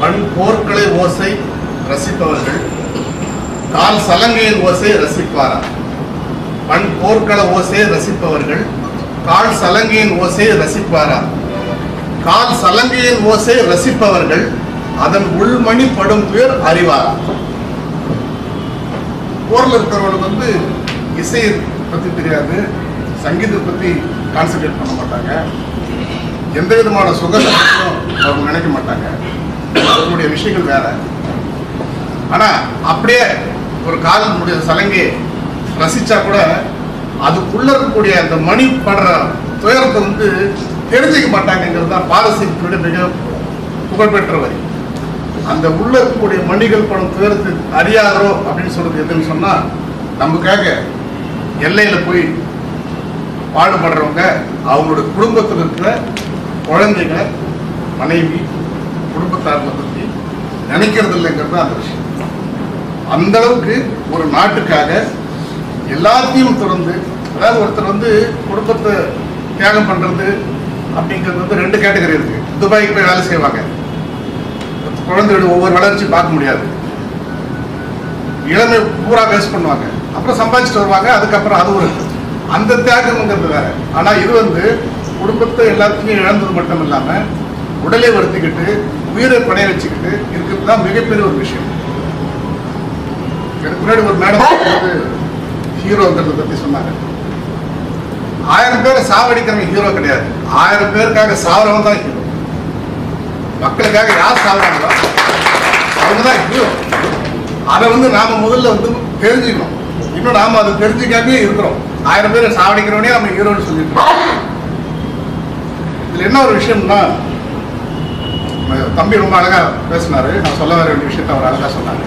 பண் போர்க்களை ஓசை ரசிப்பவர்கள் கால் சலங்கையின் ஓசை ரசிப்பாரா பண் போர்க்கள ஓசை ரசிப்பவர்கள் கால் சலங்கையின் ஓசை ரசிப்பாரா கால் சலங்கையின் ஓசை ரசிப்பவர்கள் அதன் உள்மணி படும் பேர் அறிவாரா போர்ல இருக்கிறவங்களுக்கு வந்து இசை பத்தி தெரியாது சங்கீதத்தை பத்தி கான்சென்ட்ரேட் பண்ண மாட்டாங்க எந்த விதமான சுகத்தையும் அவங்க நினைக்க மாட்டாங்க அவங்களுடைய விஷயங்கள் வேற ஆனா அப்படியே ஒரு காலினுடைய சலங்கை ரசிச்சா கூட அதுக்குள்ள இருக்கக்கூடிய அந்த மணி படுற துயரத்தை வந்து தெரிஞ்சுக்க மாட்டாங்கிறது தான் பாரசீகத்தினுடைய மிக புகழ்பெற்ற வரி அந்த உள்ள இருக்கக்கூடிய மணிகள் படும் துயரத்தை அறியாதோ அப்படின்னு சொல்றது எதுன்னு சொன்னா நமக்காக எல்லையில போய் பாடுபடுறவங்க அவங்களோட குடும்பத்தில் இருக்கிற குழந்தைங்க மனைவி குடும்பத்தார்களை பற்றி நினைக்கிறது இல்லைங்கிறது தான் அந்த விஷயம் அந்த அளவுக்கு ஒரு நாட்டுக்காக எல்லாத்தையும் திறந்து அதாவது ஒருத்தர் வந்து குடும்பத்தை தியாகம் பண்றது அப்படிங்கிறது வந்து ரெண்டு கேட்டகரி இருக்கு துபாய்க்கு போய் வேலை செய்வாங்க குழந்தையோட ஒவ்வொரு வளர்ச்சி பார்க்க முடியாது இளமை பூரா வேஸ்ட் பண்ணுவாங்க அப்புறம் சம்பாதிச்சுட்டு வருவாங்க அதுக்கப்புறம் அது ஒரு அந்த தியாகம்ங்கிறது வேற ஆனா இது வந்து குடும்பத்தை எல்லாத்தையும் இழந்தது மட்டும் இல்லாம உடலை வருத்திக்கிட்டு உயிரை பணைய வச்சுக்கிட்டு இருக்கிறது தான் மிகப்பெரிய ஒரு விஷயம் எனக்கு முன்னாடி ஒரு மேடம் வந்து ஹீரோங்கிறத பத்தி சொன்னாங்க ஆயிரம் பேரை சாவடிக்கிறவங்க ஹீரோ கிடையாது ஆயிரம் பேருக்காக சாவறவன் தான் ஹீரோ மக்களுக்காக யார் சாவறாங்களோ அவங்க தான் ஹீரோ அதை வந்து நாம முதல்ல வந்து தெரிஞ்சுக்கணும் இன்னும் நாம அதை தெரிஞ்சுக்காமே இருக்கிறோம் ஆயிரம் பேரை சாவடிக்கிறவனே நம்ம ஹீரோன்னு சொல்லியிருக்கோம் இதுல என்ன ஒரு விஷயம்னா நம்ம தம்பி ரொம்ப அழகா பேசினாரு நான் சொல்ல வர வேண்டிய விஷயத்த அவர் அழகா சொன்னாரு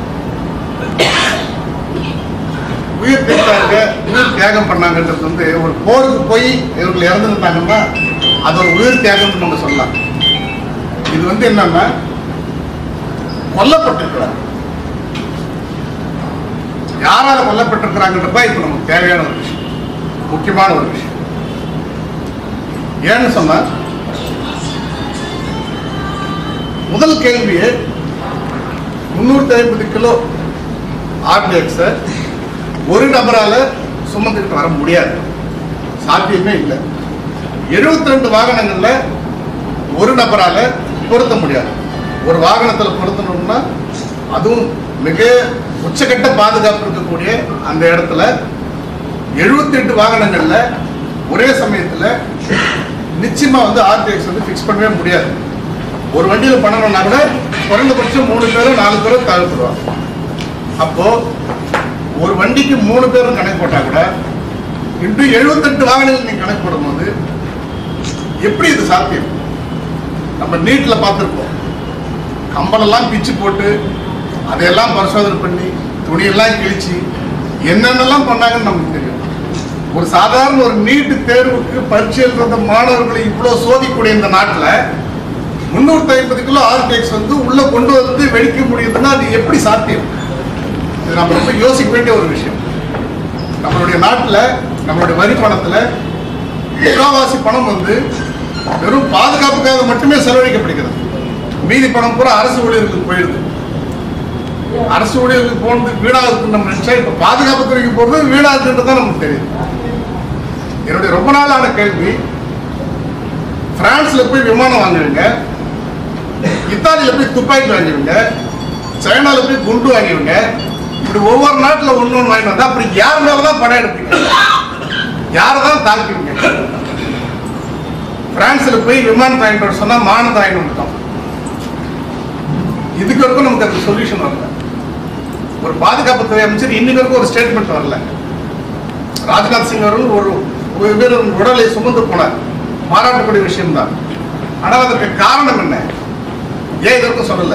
உயிர் திட்டாங்க உயிர் தியாகம் பண்ணாங்கன்றது வந்து ஒரு போருக்கு போய் இவர்கள் இறந்துருந்தாங்கன்னா அது ஒரு உயிர் தியாகம்னு நம்ம சொல்லலாம் இது வந்து என்னன்னா கொல்லப்பட்டிருக்கிறார் யாரால கொல்லப்பட்டிருக்கிறாங்கன்றது தான் இப்போ நமக்கு தேவையான ஒரு விஷயம் முக்கியமான ஒரு விஷயம் ஏன்னு சொன்னா முதல் கேள்வியே முன்னூத்தி ஐம்பது கிலோ ஆர்டிஎக்ஸை ஒரு நபரால சுமந்துக்கிட்டு வர முடியாது சாத்தியமே இல்லை 72 ரெண்டு வாகனங்கள்ல ஒரு நபரால பொருத்த முடியாது ஒரு வாகனத்துல பொருத்தணும்னா அதுவும் மிக உச்சக்கட்ட பாதுகாப்பு இருக்கக்கூடிய அந்த இடத்துல 78 எட்டு வாகனங்கள்ல ஒரே சமயத்துல நிச்சயமா வந்து ஆர்டிஎக்ஸ் வந்து ஃபிக்ஸ் பண்ணவே முடியாது ஒரு வண்டியில பண்ணணும்னா கூட குறைந்தபட்சம் மூணு பேரும் நாலு பேரும் தேவைப்படுவாங்க அப்போ ஒரு வண்டிக்கு மூணு பேரும் கணக்கு போட்டா கூட இன்று 78 வாகனங்கள் நீங்க கணக்கு போடும்போது எப்படி இது சாத்தியம் நம்ம நீட்ல பார்த்துருப்போம் கம்பளெல்லாம் பிச்சு போட்டு அதையெல்லாம் பரிசோதனை பண்ணி துணியெல்லாம் கிழிச்சு என்னென்னலாம் பண்ணாங்கன்னு நமக்கு தெரியும் ஒரு சாதாரண ஒரு நீட்டு தேர்வுக்கு பரீட்சை எழுதுற மாணவர்களை இவ்வளவு சோதிக்கக்கூடிய இந்த நாட்டுல முன்னூத்தி ஐம்பது கிலோ ஆர்டிஎக்ஸ் வந்து உள்ள கொண்டு வந்து வெடிக்க முடியுதுன்னா அது எப்படி சாத்தியம் இது நம்ம ரொம்ப யோசிக்க வேண்டிய ஒரு விஷயம் நம்மளுடைய நாட்டுல நம்மளுடைய வரி பணத்துல முக்காவாசி பணம் வந்து வெறும் பாதுகாப்புக்காக மட்டுமே செலவழிக்கப்படுகிறது மீதி பணம் பூரா அரசு ஊழியர்களுக்கு போயிடுது அரசு ஊழியர்களுக்கு போனது வீணா இருக்குன்னு நம்ம நினைச்சா இப்ப பாதுகாப்பு துறைக்கு போறது வீணா இருக்குன்றது தான் நமக்கு தெரியுது என்னுடைய ரொம்ப நாளான கேள்வி பிரான்ஸ்ல போய் விமானம் வாங்குவீங்க இத்தாலியில போய் துப்பாக்கி வாங்குவீங்க சைனால போய் குண்டு வாங்குவீங்க இப்படி ஒவ்வொரு நாட்டுல ஒண்ணு ஒண்ணு வாங்கிட்டு வந்தா அப்படி யார் மேலதான் படம் எடுப்பீங்க யாரை தான் தாக்குவீங்க பிரான்ஸ்ல போய் விமானம் வாங்கிட்டு வர சொன்னா மானத்தை வாங்கிட்டு வந்துட்டோம் இதுக்கு வரைக்கும் நமக்கு அந்த சொல்யூஷன் வரல ஒரு பாதுகாப்பு துறை அமைச்சர் இன்னைக்கு வரைக்கும் ஒரு ஸ்டேட்மெண்ட் வரல ராஜ்நாத் சிங் அவர்கள் ஒரு ஒரு வீரர் உடலை சுமந்து போனார் பாராட்டக்கூடிய விஷயம்தான் ஆனால் அதற்கு காரணம் என்ன ஏன் இதற்கும் சொல்லல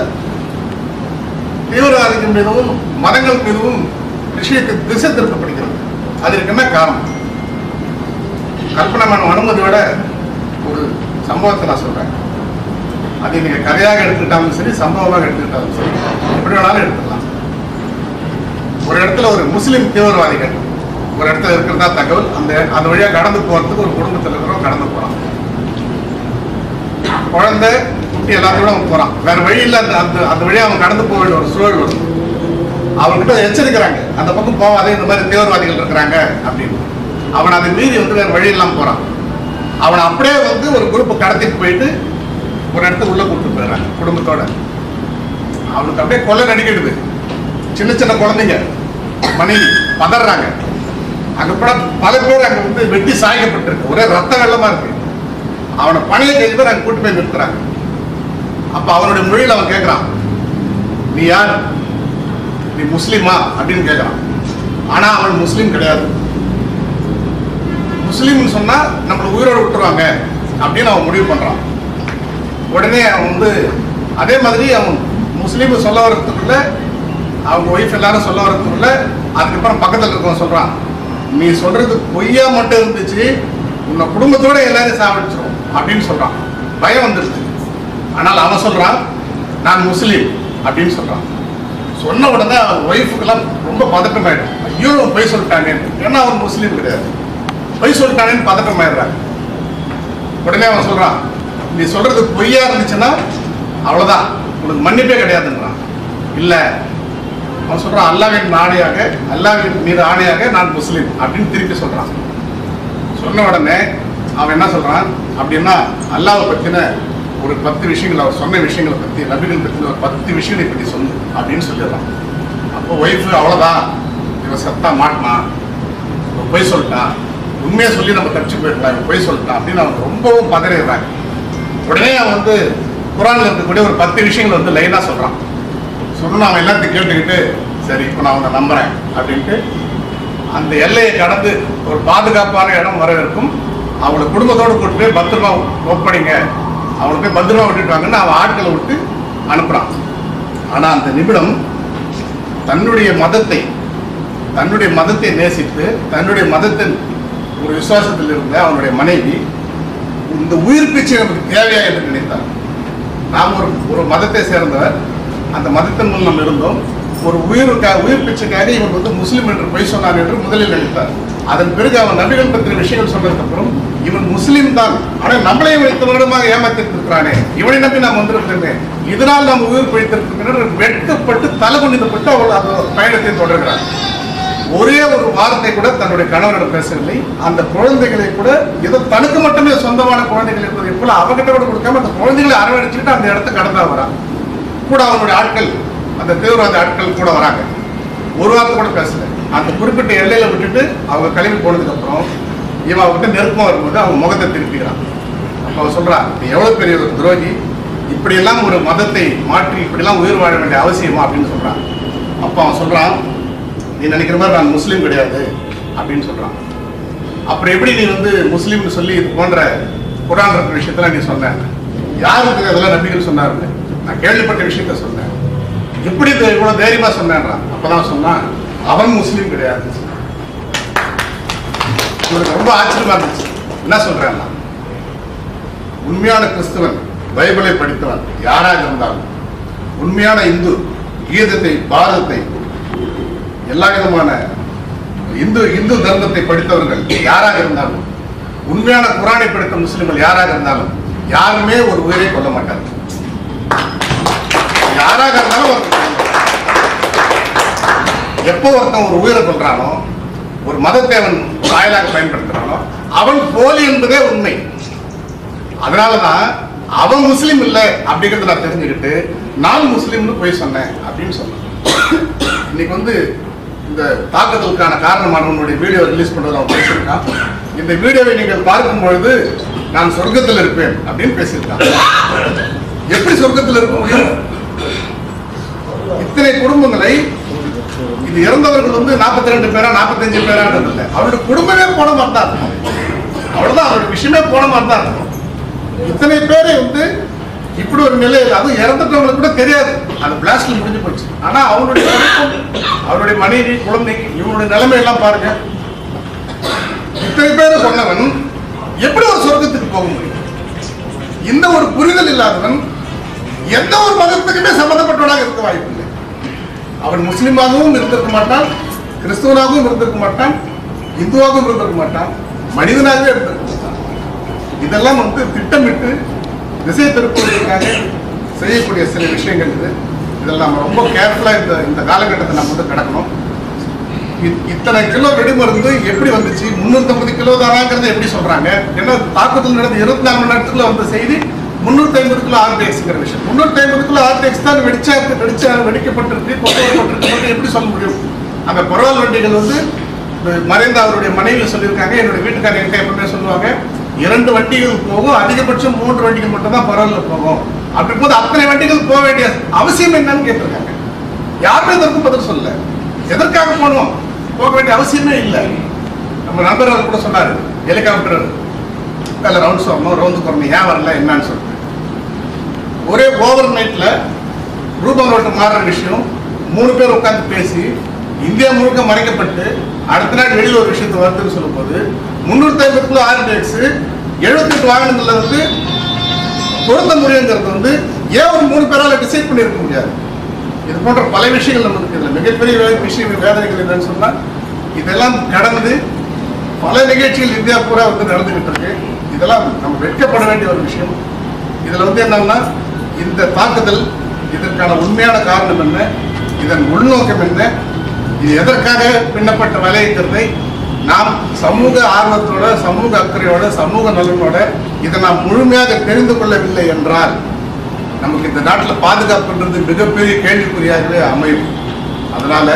தீவிரவாதிகள் மீதும் மதங்கள் மீதும் விஷயத்தை திசை திருப்பப்படுகிறது அதற்கு என்ன காரணம் கற்பனை மனம் அனுமதியோட ஒரு சம்பவத்தை நான் சொல்றேன் அதை நீங்க கதையாக எடுத்துக்கிட்டாலும் சரி சம்பவமாக எடுத்துக்கிட்டாலும் சரி எப்படி வேணாலும் எடுத்துக்கலாம் ஒரு இடத்துல ஒரு முஸ்லிம் தீவிரவாதிகள் ஒரு இடத்துல இருக்கிறதா தகவல் அந்த அந்த வழியா கடந்து போறதுக்கு ஒரு குடும்பத்தில் இருக்கிறவங்க கடந்து போறாங்க குழந்தை விட்டு எல்லாத்தையும் அவன் போறான் வேற வழி இல்ல அந்த அந்த அந்த வழியா அவன் கடந்து போக வேண்டிய ஒரு சூழல் வரும் அவன்கிட்ட எச்சரிக்கிறாங்க அந்த பக்கம் போவாதே இந்த மாதிரி தீவிரவாதிகள் இருக்கிறாங்க அப்படின்னு அவன் அதை மீறி வந்து வேற வழி இல்லாம போறான் அவனை அப்படியே வந்து ஒரு குரூப் கடத்திட்டு போயிட்டு ஒரு இடத்துக்கு உள்ள கூப்பிட்டு போயிடுறாங்க குடும்பத்தோட அவனுக்கு அப்படியே கொலை நடிக்கிடுது சின்ன சின்ன குழந்தைங்க மனைவி பதறாங்க அங்க கூட பல பேர் அங்க வந்து வெட்டி சாய்க்கப்பட்டிருக்கு ஒரே ரத்த வெள்ளமா இருக்கு அவனை பழைய கைது பேர் அங்க கூட்டு போய் நிறுத்துறாங்க அப்ப அவனுடைய மொழியில அவன் கேட்கிறான் நீ யார் நீ முஸ்லிமா அப்படின்னு கேட்கிறான் ஆனா அவன் முஸ்லீம் கிடையாது முஸ்லீம்னு சொன்னா நம்மள உயிரோட விட்டுருவாங்க அப்படின்னு அவன் முடிவு பண்றான் உடனே அவன் வந்து அதே மாதிரி அவன் முஸ்லீம் சொல்ல வரதுக்குள்ள அவங்க ஒய்ஃப் எல்லாரும் சொல்ல வரதுக்குள்ள அதுக்கப்புறம் பக்கத்துல இருக்கவன் சொல்றான் நீ சொல்றது பொய்யா மட்டும் இருந்துச்சு உன்னை குடும்பத்தோட எல்லாரும் சாவடிச்சிரும் அப்படின்னு சொல்றான் பயம் வந்துருச்சு ஆனால் அவன் சொல்றான் நான் முஸ்லீம் அப்படின்னு சொல்றான் சொன்ன உடனே அவன் ஒய்ஃபுக்கெல்லாம் ரொம்ப பதட்டம் ஆயிடும் ஐயோ இவன் பொய் சொல்லிட்டாங்க ஏன்னா அவன் முஸ்லீம் கிடையாது பொய் சொல்லிட்டானேன்னு பதட்டம் ஆயிடுறாங்க உடனே அவன் சொல்றான் நீ சொல்றது பொய்யா இருந்துச்சுன்னா அவ்வளவுதான் உனக்கு மன்னிப்பே கிடையாதுன்றான் இல்ல அவன் சொல்றான் அல்லாவின் ஆணையாக அல்லாவின் மீது ஆணையாக நான் முஸ்லீம் அப்படின்னு திருப்பி சொல்றான் சொன்ன உடனே அவன் என்ன சொல்றான் அப்படின்னா அல்லாவை பத்தின ஒரு பத்து விஷயங்கள் அவர் சொன்ன விஷயங்களை பத்தி நபிகள் பத்தி ஒரு பத்து விஷயங்களை பத்தி சொல்லு அப்படின்னு சொல்லிடுறான் அப்போ ஒய்ஃபு அவ்வளவுதான் இவன் சத்தா மாட்டினான் இவன் பொய் சொல்லிட்டான் உண்மையை சொல்லி நம்ம தப்பிச்சு போயிடலாம் இவன் பொய் சொல்லிட்டான் அப்படின்னு அவன் ரொம்பவும் பதறிடுறாங்க உடனே அவன் வந்து குரான்ல இருக்கக்கூடிய ஒரு பத்து விஷயங்கள் வந்து லைனா சொல்றான் சொன்னா அவன் எல்லாத்தையும் கேட்டுக்கிட்டு சரி இப்போ நான் அவனை நம்புறேன் அப்படின்ட்டு அந்த எல்லையை கடந்து ஒரு பாதுகாப்பான இடம் வர இருக்கும் அவளை குடும்பத்தோடு கூட்டு போய் பத்திரமா ஒப்படைங்க அவளை போய் பத்திரமா விட்டுட்டு வாங்கன்னு அவன் ஆட்களை விட்டு அனுப்புறான் ஆனா அந்த நிமிடம் தன்னுடைய மதத்தை தன்னுடைய மதத்தை நேசித்து தன்னுடைய மதத்தின் ஒரு விசுவாசத்தில் இருந்த அவனுடைய மனைவி இந்த உயிர் பிச்சை நமக்கு தேவையா என்று நினைத்தார் நாம் ஒரு ஒரு மதத்தை சேர்ந்தவர் அந்த மதத்தின் முன் நாம் இருந்தோம் ஒரு உயிருக்காக உயிர் பிச்சைக்காக இவன் வந்து முஸ்லீம் என்று பொய் சொன்னான் என்று முதலில் நினைத்தார் அதன் பிறகு அவன் நபிகள் பற்றின விஷயங்கள் சொன்னதுக்கு அப்புறம் இவன் முஸ்லீம் தான் ஆனால் நம்மளையும் இவன் இத்தனை வருடமாக ஏமாத்திட்டு இருக்கிறானே இவனை நம்பி நாம் வந்திருக்கிறேனே இதனால் நாம் உயிர் பிழைத்திருக்கிறோம் வெட்கப்பட்டு தலை குனிந்தப்பட்டு அவள் அந்த பயணத்தை தொடர்கிறார் ஒரே ஒரு வார்த்தை கூட தன்னுடைய கணவனிடம் பேசவில்லை அந்த குழந்தைகளை கூட ஏதோ தனக்கு மட்டுமே சொந்தமான குழந்தைகள் இருப்பதை போல அவகிட்ட கூட கொடுக்காம அந்த குழந்தைகளை அரவணைச்சுட்டு அந்த இடத்த கடந்தா வரான் கூட அவனுடைய ஆட்கள் அந்த தீவிரவாத ஆட்கள் கூட வராங்க ஒரு வார்த்தை கூட பேசல அந்த குறிப்பிட்ட எல்லையில விட்டுட்டு அவங்க கிளம்பி போனதுக்கு அப்புறம் இவன் அவகிட்ட நெருக்கமா வரும்போது அவன் முகத்தை திருப்பிக்கிறான் அப்ப அவன் சொல்றான் நீ எவ்வளவு பெரிய ஒரு துரோகி இப்படியெல்லாம் ஒரு மதத்தை மாற்றி இப்படியெல்லாம் உயிர் வாழ வேண்டிய அவசியமா அப்படின்னு சொல்றான் அப்ப அவன் சொல்றான் நீ நினைக்கிற மாதிரி நான் முஸ்லீம் கிடையாது அப்படின்னு சொல்றான் அப்புறம் எப்படி நீ வந்து முஸ்லீம்னு சொல்லி இது போன்ற குரான் இருக்கிற விஷயத்துல நீ சொன்ன யாருக்கு அதெல்லாம் நபிகள் சொன்னாரு நான் கேள்விப்பட்ட விஷயத்த சொன்னேன் எப்படி இது இவ்வளவு தைரியமா சொன்னேன்றான் அப்பதான் சொன்னான் அவன் முஸ்லீம் கிடையாது இவனுக்கு ரொம்ப ஆச்சரியமா இருந்துச்சு என்ன சொல்றேன் நான்? உண்மையான கிறிஸ்தவன் பைபிளை படித்தவன் யாராக இருந்தாலும் உண்மையான இந்து கீதத்தை பாரதத்தை எல்லா விதமான இந்து இந்து தர்மத்தை படித்தவர்கள் யாராக இருந்தாலும் உண்மையான குரானை படித்த முஸ்லிம்கள் யாராக இருந்தாலும் யாருமே ஒரு உயிரை கொல்ல மாட்டார்கள் யாராக இருந்தாலும் ஒரு எப்போ ஒருத்தன் ஒரு உயிரை கொள்றானோ ஒரு மதத்தை அவன் வாயிலாக பயன்படுத்துறானோ அவன் போலி என்பதே உண்மை அதனாலதான் அவன் முஸ்லீம் இல்லை அப்படிங்கறத நான் தெரிஞ்சுக்கிட்டு நான் முஸ்லீம்னு போய் சொன்னேன் அப்படின்னு சொன்னேன் இன்னைக்கு வந்து இந்த தாக்குதலுக்கான காரணமானவனுடைய வீடியோ ரிலீஸ் பண்றது அவன் பேசியிருக்கான் இந்த வீடியோவை நீங்கள் பார்க்கும் பொழுது நான் சொர்க்கத்தில் இருப்பேன் அப்படின்னு பேசியிருக்கான் எப்படி சொர்க்கத்தில் இருக்க முடியும் இத்தனை குடும்பங்களை இது இறந்தவர்கள் வந்து 42 ரெண்டு பேரா 45 பேரான்றது இல்லை அவருடைய குடும்பமே போன மாதிரி தான் இருக்கும் அவ்வளவுதான் அவருடைய விஷயமே போன மாதிரி தான் இருக்கும் இத்தனை பேரை வந்து இப்படி ஒரு நிலையில் அதுவும் இறந்துட்டவங்களுக்கு கூட தெரியாது அந்த பிளாஸ்ட்ல முடிஞ்சு போச்சு ஆனா அவனுடைய குடும்பம், அவருடைய மனைவி குழந்தைக்கு இவனுடைய நிலைமை எல்லாம் பாருங்க இத்தனை பேரை கொண்டவன் எப்படி ஒரு சொர்க்கத்துக்கு போக முடியும் இந்த ஒரு புரிதல் இல்லாதவன் எந்த ஒரு மதத்துக்குமே சம்பந்தப்பட்டவனாக இருக்க வாய்ப்பில்லை அவன் முஸ்லிமாகவும் இருந்திருக்க மாட்டான் கிறிஸ்துவனாகவும் இருந்திருக்க மாட்டான் இந்துவாகவும் இருந்திருக்க மாட்டான் மனிதனாகவே இருந்திருக்க மாட்டான் இதெல்லாம் வந்து திட்டமிட்டு திசை திருப்புவதற்காக செய்யக்கூடிய சில விஷயங்கள் இது இதில் நம்ம ரொம்ப கேர்ஃபுல்லாக இந்த இந்த காலகட்டத்தை நம்ம வந்து கிடக்கணும் இ- இத்தனை கிலோ வெடிமருந்து எப்படி வந்துச்சு முந்நூற்றம்பது கிலோ தானாங்கிறத எப்படி சொல்றாங்க ஏன்னா தாக்குதல் நடந்த இருபத்தி நாலு மணி நேரத்துக்குள்ள வந்த செய்தி முந்நூற்றி ஐம்பது கிலோ ஆர்டிஎக்ஸ்ங்கிற விஷயம் முந்நூற்றி ஐம்பது கிலோ ஆர்டிஎக்ஸ் தான் வெடிச்சா வெடிச்சா வெடிக்கப்பட்டிருக்கு கொண்டுவரப்பட்டிருக்கு மட்டும் எப்படி சொல்ல முடியும் அந்த பரவால் வண்டிகள் வந்து இந்த மறைந்த அவருடைய மனைவி சொல்லியிருக்காங்க என்னுடைய வீட்டுக்காரர் என்கிட்ட எப்பவுமே சொல்லுவாங்க இரண்டு வண்டிகள் போகும் அதிகபட்சம் மூன்று வண்டிகள் மட்டும் தான் பரவாயில்ல போகும் அப்படி போது அத்தனை வண்டிகள் போக வேண்டிய அவசியம் என்னன்னு கேட்டிருக்காங்க யாருமே இதற்கு பதில் சொல்லல எதற்காக போகணும் போக வேண்டிய அவசியமே இல்லை நம்ம நண்பர் அவர் கூட சொன்னாரு ஹெலிகாப்டர் அதில் ரவுண்ட்ஸ் வரணும் ரவுண்ட்ஸ் வரணும் ஏன் வரல என்னன்னு சொல்லிட்டு ஒரே ஓவர் நைட்ல ரூபம் ரோட்டு மாறுற விஷயம் மூணு பேர் உட்கார்ந்து பேசி இந்தியா முழுக்க மறைக்கப்பட்டு அடுத்த நாள் வெளியில் ஒரு விஷயத்தை வருதுன்னு சொல்லும்போது முன்னூத்தி ஐம்பது கிலோ ஆர்டிஎக்ஸ் எழுபத்தெட்டு வாகனங்கள்ல வந்து பொருத்த முடியுங்கிறது வந்து ஏன் ஒரு மூணு பேரால டிசைட் பண்ணியிருக்க முடியாது இது போன்ற பல விஷயங்கள் நம்ம இருக்கு இதுல மிகப்பெரிய வே- விஷயம் வேதனைகள் என்னன்னு சொன்னா இதெல்லாம் கடந்து பல நிகழ்ச்சிகள் இந்தியா பூரா வந்து நடந்துகிட்டு இருக்கு இதெல்லாம் நம்ம வெட்கப்பட வேண்டிய ஒரு விஷயம் இதுல வந்து என்னன்னா இந்த தாக்குதல் இதற்கான உண்மையான காரணம் என்ன இதன் உள்நோக்கம் என்ன இது எதற்காக பின்னப்பட்ட விலைங்கிறதை நாம் சமூக ஆர்வத்தோட சமூக அக்கறையோட சமூக நலனோட இதை நாம் முழுமையாக தெரிந்து கொள்ளவில்லை என்றால் நமக்கு இந்த நாட்டில் பாதுகாப்புன்றது மிகப்பெரிய கேள்விக்குறியாகவே அமையும் அதனால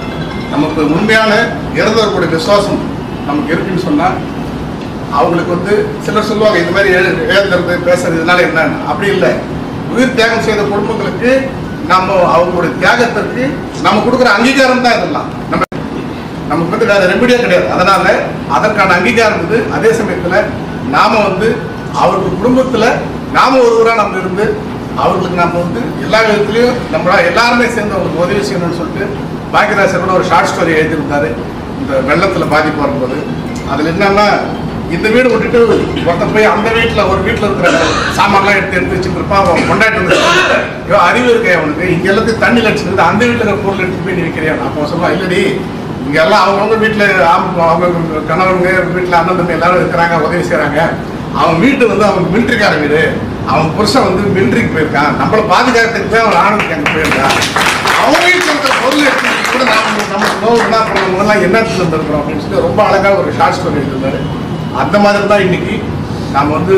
நமக்கு உண்மையான இறந்தவர்களுடைய விசுவாசம் நமக்கு இருக்குன்னு சொன்னா அவங்களுக்கு வந்து சிலர் சொல்லுவாங்க இந்த மாதிரி எழு- எழுதுறது பேசுறது இதனால என்ன அப்படி இல்லை உயிர் தியாகம் செய்த குடும்பங்களுக்கு நம்ம அவங்களுடைய தியாகத்திற்கு நம்ம கொடுக்குற அங்கீகாரம் தான் இதெல்லாம் நம்ம நமக்கு வந்து வேற ரெமடியே கிடையாது அதனால அதற்கான அங்கீகாரம் வந்து அதே சமயத்துல நாம வந்து அவருக்கு குடும்பத்துல நாம ஒருவரா நம்ம இருந்து அவர்களுக்கு நாம வந்து எல்லா விதத்திலையும் நம்மளா எல்லாருமே சேர்ந்து அவங்களுக்கு உதவி செய்யணும்னு சொல்லிட்டு பாக்கியராஜர் கூட ஒரு ஷார்ட் ஸ்டோரி எழுதியிருந்தாரு இந்த வெள்ளத்துல பாதிப்பு வரும்போது அதுல என்னன்னா இந்த வீடு விட்டுட்டு ஒருத்தன் போய் அந்த வீட்டுல ஒரு வீட்டுல இருக்கிற சாமான்லாம் எடுத்து எடுத்து வச்சுட்டு இருப்பான் அவன் கொண்டாட்டி வந்து ஐயோ அறிவு இருக்கே அவனுக்கு இங்க எல்லாத்தையும் தண்ணி லட்சம் அந்த வீட்டுல இருக்கிற பொருள் எடுத்து போய் நீ வைக்கிறியா அப்போ சொல்லுவான் இல்லடி இங்க எல்லாம் அவங்கவுங்க வீட்டுல ஆம்- அவங்க கணவனுங்க வீட்டுல அண்ணன் தம்பி எல்லாரும் இருக்கிறாங்க உதவி செய்றாங்க அவன் வீட்டு வந்து அவன் மிலிட்ரிக்கார வீடு அவன் புருஷன் வந்து மிலிட்ரிக்கு போயிருக்கான் நம்மள பாதுகாக்கிறதுக்கு போய் அவன் ஆணுக்கு அங்க போயிருக்கான் அவன் வீட்டுல இருக்கிற பொருள் எடுத்து கூட நாம நம்ம நோவு என்ன பண்ணுவோம் எல்லாம் என்ன இடத்துல இருந்திருக்கிறோம் அப்படின்னு சொல்லி ரொம்ப அழகா ஒரு ஷார்ட் ஸ்டோரி எழுதிருந்தாரு அந்த மாதிரி தான் இன்னைக்கு நாம வந்து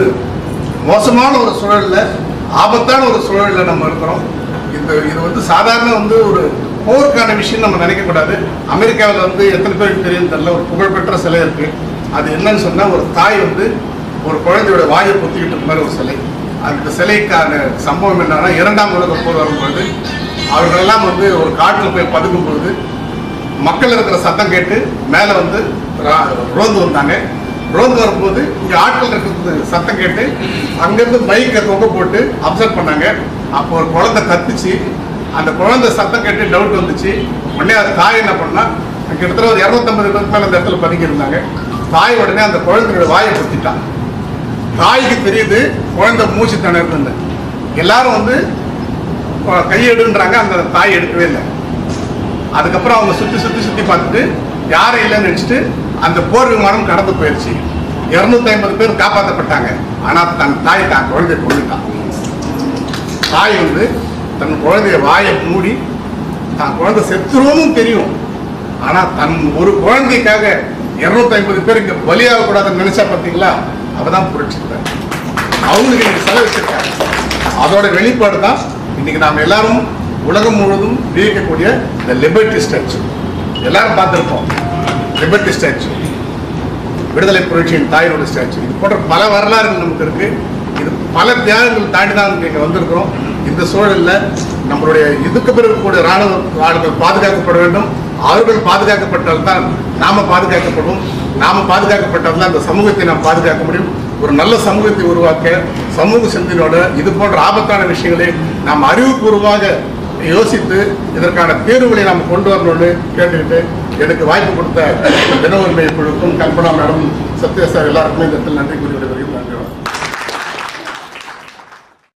மோசமான ஒரு சூழல்ல ஆபத்தான ஒரு சூழல்ல நம்ம இருக்கிறோம் இந்த இது வந்து சாதாரண வந்து ஒரு போருக்கான விஷயம் நம்ம நினைக்கக்கூடாது அமெரிக்காவில் வந்து எத்தனை பேருக்கு தெரியும் தெரியல ஒரு புகழ்பெற்ற சிலை இருக்கு அது என்னன்னு சொன்னா ஒரு தாய் வந்து ஒரு குழந்தையோட வாயை பொத்திக்கிட்டு இருக்க மாதிரி ஒரு சிலை அந்த சிலைக்கான சம்பவம் என்னன்னா இரண்டாம் உலக போர் வரும்பொழுது அவர்களெல்லாம் வந்து ஒரு காட்டில் போய் பதுக்கும் பொழுது மக்கள் இருக்கிற சத்தம் கேட்டு மேலே வந்து ரா- ரோந்து வந்தாங்க ரோந்து வரும்போது இங்கே ஆட்கள் இருக்கிறது சத்தம் கேட்டு அங்கேருந்து மைக்கை தொங்க போட்டு அப்சர்வ் பண்ணாங்க அப்போ ஒரு குழந்தை கத்துச்சு அந்த குழந்தை சத்தம் கேட்டு டவுட் வந்துச்சு உடனே அது தாய் என்ன பண்ணா கிட்டத்தட்ட ஒரு இரநூத்தம்பது பேருக்கு மேலே அந்த இடத்துல பதுங்கி இருந்தாங்க தாய் உடனே அந்த குழந்தையோட வாயை பொத்திட்டான் தாய்க்கு தெரியுது குழந்தை மூச்சு திணறுதுன்னு எல்லாரும் வந்து அஹ், கையெடுன்றாங்க அந்த தாய் எடுக்கவே இல்லை அதுக்கப்புறம் அவங்க சுத்தி சுத்தி சுத்தி பார்த்துட்டு யாரும் இல்லைன்னு நினைச்சிட்டு அந்த போர் விமானம் கடந்து போயிடுச்சு இருநூத்தி ஐம்பது பேர் காப்பாற்றப்பட்டாங்க ஆனா தன் தாய் தான் குழந்தைய கொண்டுட்டான் தாய் வந்து தன் குழந்தைய வாயை மூடி தான் குழந்தை செத்துருவோமும் தெரியும் ஆனா தன் ஒரு குழந்தைக்காக இருநூத்தி ஐம்பது பேர் இங்க பலியாக கூடாதுன்னு நினைச்சா பார்த்தீங்களா அவதான் புரட்சித்தார் அவங்களுக்கு இன்னைக்கு செலவு வச்சிருக்காங்க அதோட வெளிப்பாடு தான் இன்னைக்கு நாம் எல்லாரும் உலகம் முழுவதும் வியக்கக்கூடிய இந்த லிபர்ட்டி ஸ்டாச்சு எல்லாரும் பார்த்திருப்போம் லிபர்ட்டி ஸ்டாச்சு விடுதலை புரட்சியின் தாயோட ஸ்டாச்சு இது போன்ற பல வரலாறுகள் நமக்கு இருக்கு இது பல தியாகங்கள் தாண்டி தான் இங்க வந்திருக்கிறோம் இந்த சூழல்ல நம்மளுடைய இதுக்கு பிறகு கூட ராணுவ ஆளுகள் பாதுகாக்கப்பட வேண்டும் அவர்கள் பாதுகாக்கப்பட்டால் தான் நாம பாதுகாக்கப்படுவோம் நாம பாதுகாக்கப்பட்டால் தான் இந்த சமூகத்தை நாம் பாதுகாக்க முடியும் ஒரு நல்ல சமூகத்தை உருவாக்க சமூக சிந்தனையோட இது போன்ற ஆபத்தான விஷயங்களை நாம் அறிவுபூர்வமாக யோசித்து இதற்கான தீர்வுகளை நாம் கொண்டு வரணும்னு கேட்டுக்கிட்டு எனக்கு வாய்ப்பு கொடுத்த தின உரிமை குழுக்கும் கல்பனா மேடம் சத்யா சார் எல்லாருக்குமே இந்த இடத்தில் நன்றி கூறி விடைபெறுகிறேன்.